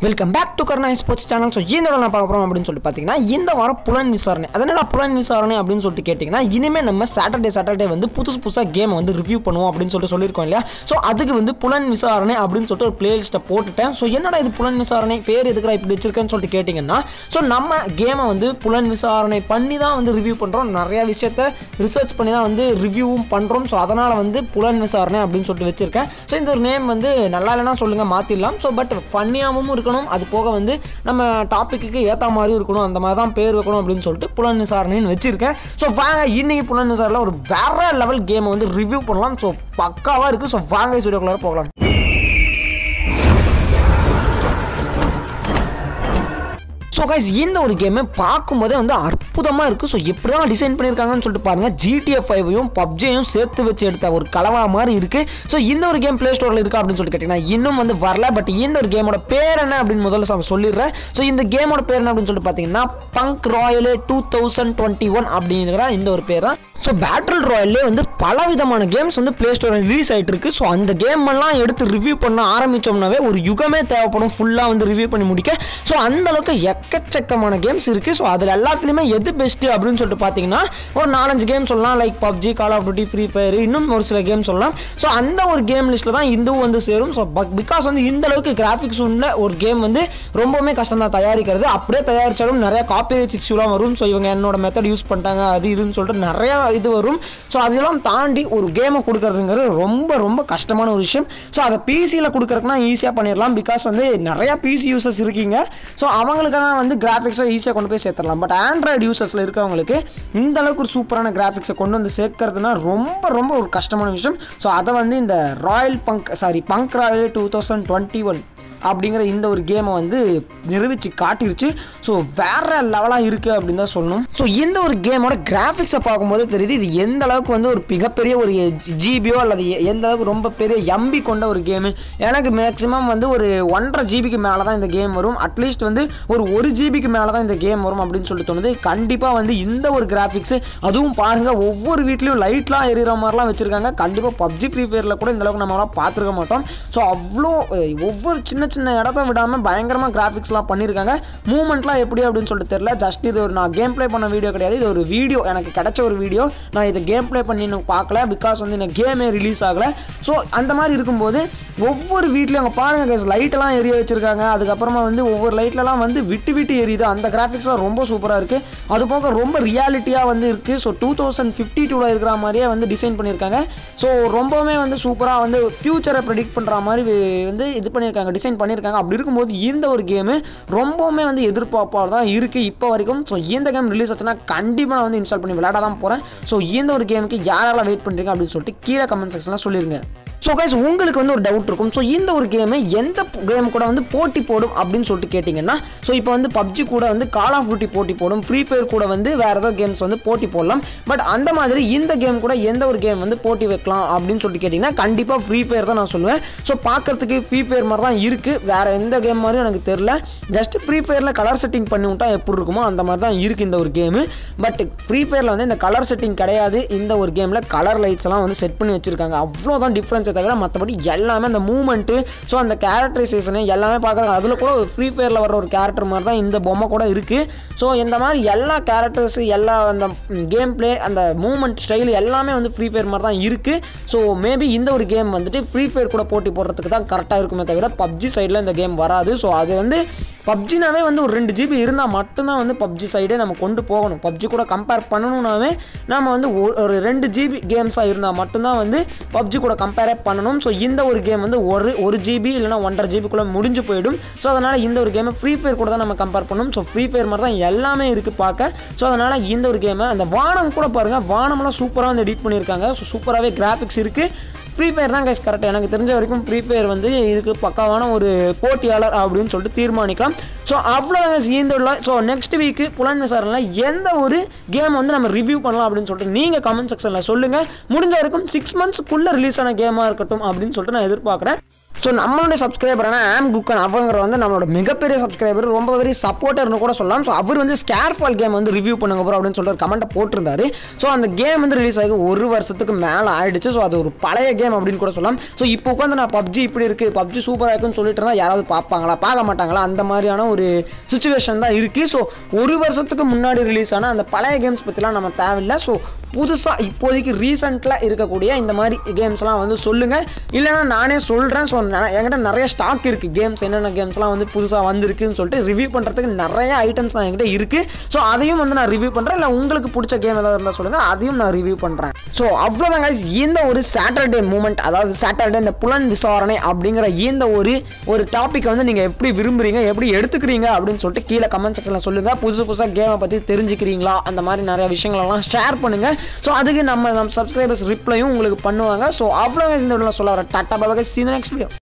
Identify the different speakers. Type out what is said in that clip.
Speaker 1: welcome back to Karuna sports channel so இந்த தடவை நான் பார்க்க போகிறோம் அப்படின்னு சொல்லிட்டு பார்த்தீங்கன்னா இந்த வாரம் புலன் விசாரணை அதனடா புலன் விசாரணை அப்படின்னு சொல்லிட்டு கேட்டிங்கன்னா இனிமேல் நம்ம சாட்டர்டே சாட்டர்டே வந்து புதுசு புதுசாக கேமை வந்து ரிவ்யூ பண்ணுவோம் அப்படின்னு சொல்லிட்டு சொல்லியிருக்கோம் இல்லையா ஸோ அதுக்கு வந்து புலன் விசாரணை அப்படின்னு சொல்லிட்டு ஒரு பிளேலிஸ்ட்டை போட்டுட்டேன் ஸோ என்னடா இது புலன் விசாரணை பேர் எதுக்குடா இப்படி வச்சிருக்கேன்னு சொல்லிட்டு கேட்டிங்கன்னா ஸோ நம்ம கேமை வந்து புலன் விசாரணை பண்ணி தான் வந்து ரிவ்யூ பண்ணுறோம் நிறையா விஷயத்த ரிசர்ச் பண்ணி தான் வந்து ரிவ்யூவும் பண்ணுறோம் ஸோ அதனால் வந்து புலன் விசாரணை அப்படின்னு சொல்லிட்டு வச்சிருக்கேன் ஸோ இந்த ஒரு நேம் வந்து நல்லா இல்லைன்னா சொல்லுங்கள் மாற்றிடலாம் ஸோ பட் ஃபன்னியாகவும் இருக்கணும் அது போக வந்து நம்ம டாப்பிக்கு ஏற்ற மாதிரியும் இருக்கணும் அந்த மாதிரி தான் பேர் வைக்கணும் அப்படின்னு சொல்லிட்டு புலன் விசாரணைன்னு வச்சிருக்கேன் ஸோ வாங்க இன்னைக்கு புலன் விசாரணையில் ஒரு வேற லெவல் கேமை வந்து ரிவ்யூ பண்ணலாம் ஸோ பக்காவாக இருக்குது ஸோ வாங்க வீடியோக்குள்ளார போகலாம் ஸோ கைஸ் இந்த ஒரு கேமு பார்க்கும்போதே வந்து அற்புதமாக இருக்குது ஸோ எப்படி தான் டிசைன் பண்ணியிருக்காங்கன்னு சொல்லிட்டு பாருங்கள் ஜிடிஎஃப் ஃபைவையும் பப்ஜியும் சேர்த்து வச்சு எடுத்த ஒரு கலவா மாதிரி இருக்குது ஸோ இந்த ஒரு கேம் ப்ளே ஸ்டோரில் இருக்கா அப்படின்னு சொல்லிட்டு கேட்டிங்கன்னா இன்னும் வந்து வரல பட் இந்த ஒரு கேமோட பேர் என்ன அப்படின்னு முதல்ல நான் சொல்லிடுறேன் ஸோ இந்த கேமோட பேர் என்ன அப்படின்னு சொல்லிட்டு பார்த்தீங்கன்னா Punk Royale two thousand twenty one அப்படிங்கிற இந்த ஒரு பேர் தான் ஸோ பேட்டில் ராயல்லே வந்து பல விதமான கேம்ஸ் வந்து ப்ளே ஸ்டோரில் ரிலீஸ் ஆகிட்டு இருக்கு ஸோ அந்த கேம் எல்லாம் எடுத்து ரிவ்யூ பண்ண ஆரம்பித்தோம்னாவே ஒரு யுகமே தேவைப்படும் ஃபுல்லாக வந்து ரிவ்யூ பண்ணி முடிக்க ஸோ அந்த அளவுக்கு எக்கச்சக்கமான கேம்ஸ் இருக்குது ஸோ அதில் எல்லாத்துலேயுமே எது பெஸ்ட்டு அப்படின்னு சொல்லிட்டு பார்த்தீங்கன்னா ஒரு நாலஞ்சு கேம் சொல்லலாம் like PUBG Call of Duty Free Fire இன்னும் ஒரு சில கேம் சொல்லலாம் ஸோ அந்த ஒரு கேம் லிஸ்ட்டில் தான் இதுவும் வந்து சேரும் ஸோ பிகாஸ் வந்து இந்த அளவுக்கு கிராஃபிக்ஸ் உள்ள ஒரு கேம் வந்து ரொம்பவுமே கஷ்டம் தான் தயாரிக்கிறது அப்படியே தயாரித்தாலும் நிறைய காப்பிரைட் இஷ்யூலாம் வரும் ஸோ இவங்க என்னோட மெத்தட் யூஸ் பண்ணிட்டாங்க அது இதுன்னு சொல்லிட்டு நிறையா இது வரும் ஸோ அதெல்லாம் தாண்டி ஒரு கேமை கொடுக்கறதுங்கிறது ரொம்ப ரொம்ப கஷ்டமான ஒரு விஷயம் ஸோ அதை பிசியில் கொடுக்குறதுக்குனா ஈஸியாக பண்ணிடலாம் பிகாஸ் வந்து நிறையா பிசி யூசர்ஸ் இருக்கீங்க ஸோ அவங்களுக்கெல்லாம் வந்து கிராஃபிக்ஸை ஈஸியாக கொண்டு போய் சேர்த்துடலாம் பட் ஆண்ட்ராய்டு யூசர்ஸில் இருக்கிறவங்களுக்கு இந்த அளவுக்கு ஒரு சூப்பரான கிராஃபிக்ஸை கொண்டு வந்து சேர்க்கறதுனா ரொம்ப ரொம்ப ஒரு கஷ்டமான விஷயம் ஸோ அதை வந்து இந்த Royale Punk sorry Punk Royale two thousand twenty one அப்படிங்கிற இந்த ஒரு கேமை வந்து நிரூபித்து காட்டிருச்சு ஸோ வேற லெவலாக இருக்குது அப்படின்னு தான் சொல்லணும் ஸோ இந்த ஒரு கேமோட கிராஃபிக்ஸை பார்க்கும்போது தெரியுது இது எந்த அளவுக்கு வந்து ஒரு மிகப்பெரிய ஒரு ஜிபியோ அல்லது எ- எந்த அளவுக்கு ரொம்ப பெரிய எம்பி கொண்ட ஒரு கேமு எனக்கு மேக்ஸிமம் வந்து ஒரு ஒன்றரை ஜிபிக்கு மேலே தான் இந்த கேம் வரும் அட்லீஸ்ட் வந்து ஒரு ஒரு ஜிபிக்கு மேலே தான் இந்த கேம் வரும் அப்படின்னு சொல்லி தோணுது கண்டிப்பாக வந்து இந்த ஒரு கிராஃபிக்ஸு அதுவும் பாருங்கள் ஒவ்வொரு வீட்லேயும் லைட்லாம் எரியிற மாதிரிலாம் வச்சுருக்காங்க கண்டிப்பாக பப்ஜி ஃப்ரீ ஃபயரில் கூட இந்த அளவுக்கு நம்மளாம் பார்த்துருக்க மாட்டோம் ஸோ அவ்வளோ அஹ், ஒவ்வொரு சின்ன சின்ன இடத்த விடாமல் பயங்கரமாக கிராஃபிக்ஸ்லாம் பண்ணியிருக்காங்க மூமெண்ட்லாம் எப்படி அப்படின்னு சொல்லிட்டு தெரியல ஜஸ்ட் இது ஒரு நான் கேம் ப்ளே பண்ண வீடியோ கிடையாது இது ஒரு வீடியோ எனக்கு கிடைச்ச ஒரு வீடியோ நான் இதை கேம் ப்ளே பண்ணி இன்னும் பார்க்கல பிகாஸ் வந்து இந்த கேமே ரிலீஸ் ஆகலை ஸோ அந்த மாதிரி இருக்கும்போது ஒவ்வொரு வீட்லையும் அங்கே பாருங்கள் guys லைட்டெல்லாம் எரிய வச்சுருக்காங்க அதுக்கப்புறமா வந்து ஒவ்வொரு லைட்லலாம் வந்து விட்டு விட்டு எரியுது அந்த கிராஃபிக்ஸ்லாம் ரொம்ப சூப்பராக இருக்குது அது போக ரொம்ப ரியாலிட்டியாக வந்து இருக்குது ஸோ டூ தௌசண்ட் ஃபிஃப்டி டூவில் இருக்கிற மாதிரியே வந்து டிசைன் பண்ணியிருக்காங்க ஸோ ரொம்பவுமே வந்து சூப்பராக வந்து ஃப்யூச்சரை ப்ரெடிக்ட் பண்ணுற மாதிரி வி- வந்து இது பண்ணியிருக்காங்க டிசைன் பண்ணியிருக்காங்க அப்படி இருக்கும்போது இந்த ஒரு கேமு ரொம்பவுமே வந்து எதிர்பார்ப்பாக தான் இருக்குது இப்போ வரைக்கும் ஸோ இந்த கேம் ரிலீஸ் ஆச்சுன்னா கண்டிப்பாக நான் வந்து இன்ஸ்டால் பண்ணி விளையாட தான் போகிறேன் ஸோ இந்த ஒரு கேமுக்கு யாரெல்லாம் வெயிட் பண்ணுறீங்க அப்படின்னு சொல்லிட்டு கீழே கமெண்ட் செக்ஷனில் சொல்லிருங்க ஸோ கைஸ் உங்களுக்கு வந்து ஒரு டவுட் இருக்கும் ஸோ இந்த ஒரு கேமு எந்த கேம் கூட வந்து போட்டி போடும் அப்படின்னு சொல்லிட்டு கேட்டிங்கன்னா ஸோ இப்போ வந்து பப்ஜி கூட வந்து கால் ஆஃப் டியூட்டி போட்டி போடும் ஃப்ரீ ஃபயர் கூட வந்து வேறு ஏதோ கேம்ஸ் வந்து போட்டி போடலாம் பட் அந்த மாதிரி இந்த கேம் கூட எந்த ஒரு கேம் வந்து போட்டி வைக்கலாம் அப்படின்னு சொல்லிட்டு கேட்டிங்கன்னா கண்டிப்பாக ஃப்ரீ ஃபயர் தான் நான் சொல்லுவேன் ஸோ பார்க்கறதுக்கு ஃப்ரீ ஃபயர் மாதிரி தான் இருக்குது வேறு எந்த கேம் மாதிரியும் எனக்கு தெரில ஜஸ்ட் ஃப்ரீ ஃபயரில் கலர் செட்டிங் பண்ணி விட்டா எப்படி இருக்குமோ அந்த மாதிரி தான் இருக்குது இந்த ஒரு கேமு பட் ஃப்ரீ ஃபயரில் வந்து இந்த கலர் செட்டிங் கிடையாது இந்த ஒரு கேமில் கலர் லைட்ஸ் எல்லாம் வந்து செட் பண்ணி வச்சிருக்காங்க அவ்வளோதான் டிஃப்ரென்ஸே தவிர மற்றபடி எல்லாமே அந்த மூமெண்ட்டு ஸோ அந்த கேரக்டரைசேஷனு எல்லாமே பார்க்குறாங்க அதில் கூட ஃப்ரீ ஃபயரில் வர ஒரு கேரக்டர் மாதிரி தான் இந்த பொம்மை கூட இருக்குது ஸோ இந்த மாதிரி எல்லா கேரக்டர்ஸ் எல்லா அந்த கேம் ப்ளே அந்த மூமெண்ட் ஸ்டைல் எல்லாமே வந்து ஃப்ரீ ஃபயர் மாதிரி தான் இருக்குது ஸோ மேபி இந்த ஒரு கேம் வந்துட்டு ஃப்ரீ ஃபயர் கூட போட்டி போடுறதுக்கு தான் கரெக்டாக இருக்குமே தவிர பப்ஜி சைடில் இந்த கேம் வராது ஸோ அது வந்து பப்ஜினாவே வந்து ஒரு ரெண்டு ஜிபி இருந்தால் மட்டும்தான் வந்து பப்ஜி சைடே நம்ம கொண்டு போகணும் பப்ஜி கூட கம்பேர் பண்ணணும்னாவே நம்ம வந்து ஒரு- ஒரு ரெண்டு ஜிபி கேம்ஸாக இருந்தால் மட்டும்தான் வந்து பப்ஜி கூட கம்பேரே பண்ணணும் ஸோ இந்த ஒரு கேம் வந்து ஒரு ஒரு ஜிபி இல்லைனா ஒன்றரை ஜிபிக்குள்ளே முடிஞ்சு போயிடும் ஸோ அதனால் இந்த ஒரு கேமை ஃப்ரீ ஃபயர் கூட தான் நம்ம கம்பேர் பண்ணணும் ஸோ ஃப்ரீ ஃபயர் மாதிரி தான் எல்லாமே இருக்குது பார்க்க ஸோ அதனால் இந்த ஒரு கேமை அந்த வானம் கூட பாருங்கள் வானம்லாம் சூப்பராக வந்து எடிட் பண்ணியிருக்காங்க ஸோ சூப்பராகவே கிராஃபிக்ஸ் இருக்குது ஃப்ரீ ஃபயர் தான் கைஸ் கரெக்ட் எனக்கு தெரிஞ்ச வரைக்கும் ஃப்ரீ ஃபயர் வந்து இதுக்கு பக்காவான ஒரு போட்டியாளர் அப்படின்னு சொல்லிட்டு தீர்மானிக்கலாம் ஸோ அவ்வளோ இந்த ஸோ நெக்ஸ்ட் வீக்கு புலன் விசாரணையில் எந்த ஒரு கேம் வந்து நம்ம ரிவ்யூ பண்ணலாம் அப்படின்னு சொல்லிட்டு நீங்கள் கமெண்ட் செக்ஷனில் சொல்லுங்கள் முடிஞ்ச வரைக்கும் சிக்ஸ் மந்த்ஸ்க்குள்ளே ரிலீஸ் ஆன கேமாக இருக்கட்டும் அப்படின்னு சொல்லிட்டு நான் எதிர்பார்க்குறேன் ஸோ நம்மளுடைய சப்ஸ்கிரைபரான ஆம் குக்கன் அவங்கிற வந்து நம்மளோட மிகப்பெரிய சப்ஸ்கிரைபர் ரொம்ப வெரி சப்போர்ட்டர்னு கூட சொல்லலாம் ஸோ அவர் வந்து ஸ்கேர்ஃபால் கேம் வந்து ரிவ்யூ பண்ணுங்க ப்ரோ அப்படின்னு சொல்லிட்டு கமெண்ட்டை போட்டிருந்தாரு ஸோ அந்த கேம் வந்து ரிலீஸ் ஆகி ஒரு வருஷத்துக்கு மேலே ஆயிடுச்சு ஸோ அது ஒரு பழைய கேம் அப்படின்னு கூட சொல்லலாம் ஸோ இப்போ உட்காந்து நான் பப்ஜி இப்படி இருக்குது பப்ஜி சூப்பராக இருக்குன்னு சொல்லிட்டு இருந்தால் யாராவது பார்ப்பாங்களா பார்க்க மாட்டாங்களா அந்த மாதிரியான ஒரு சுச்சுவேஷன் தான் இருக்குது ஸோ ஒரு வருஷத்துக்கு முன்னாடி ரிலீஸ் ஆன அந்த பழைய கேம்ஸ் பற்றிலாம் நம்ம தேவையில்லை ஸோ புதுசாக இப்போதைக்கு ரீசெண்டில் இருக்கக்கூடிய இந்த மாதிரி கேம்ஸ்லாம் வந்து சொல்லுங்கள் இல்லைன்னா நானே சொல்கிறேன் ஸோ என்கிட்ட நிறைய ஸ்டாக் இருக்குது கேம்ஸ் என்னென்ன கேம்ஸ்லாம் வந்து புதுசாக வந்திருக்குன்னு சொல்லிட்டு ரிவ்யூ பண்ணுறதுக்கு நிறைய ஐட்டம்ஸ் தான் என்கிட்ட இருக்குது ஸோ அதையும் வந்து நான் ரிவ்யூ பண்ணுறேன் இல்லை உங்களுக்கு பிடிச்ச கேம் ஏதாவது இருந்தால் சொல்லுங்கள் அதையும் நான் ரிவ்யூ பண்ணுறேன் ஸோ அவ்வளோதான் guys இந்த ஒரு சாட்டர்டே மூமெண்ட் அதாவது சாட்டர்டே இந்த புலன் விசாரணை அப்படிங்கிற இந்த ஒரு ஒரு டாப்பிக்கை வந்து நீங்கள் எப்படி விரும்புறீங்க எப்படி எடுத்துக்கிறீங்க அப்படின்னு சொல்லிட்டு கீழே கமெண்ட் செக்ஷனில் சொல்லுங்கள் புதுசு புதுசாக கேமை பற்றி தெரிஞ்சுக்கிறீங்களா அந்த மாதிரி நிறைய விஷயங்களெல்லாம் ஷேர் பண்ணுங்கள் ஸோ அதுக்கு நம்ம நம்ம சப்ஸ்கிரைபர்ஸ் ரிப்ளையும் உங்களுக்கு பண்ணுவாங்க ஸோ அவ்வளோ இந்த வீடியோவில் சொல்ல வர டாட்டா பாபா சீன் நெக்ஸ்ட் வீடியோ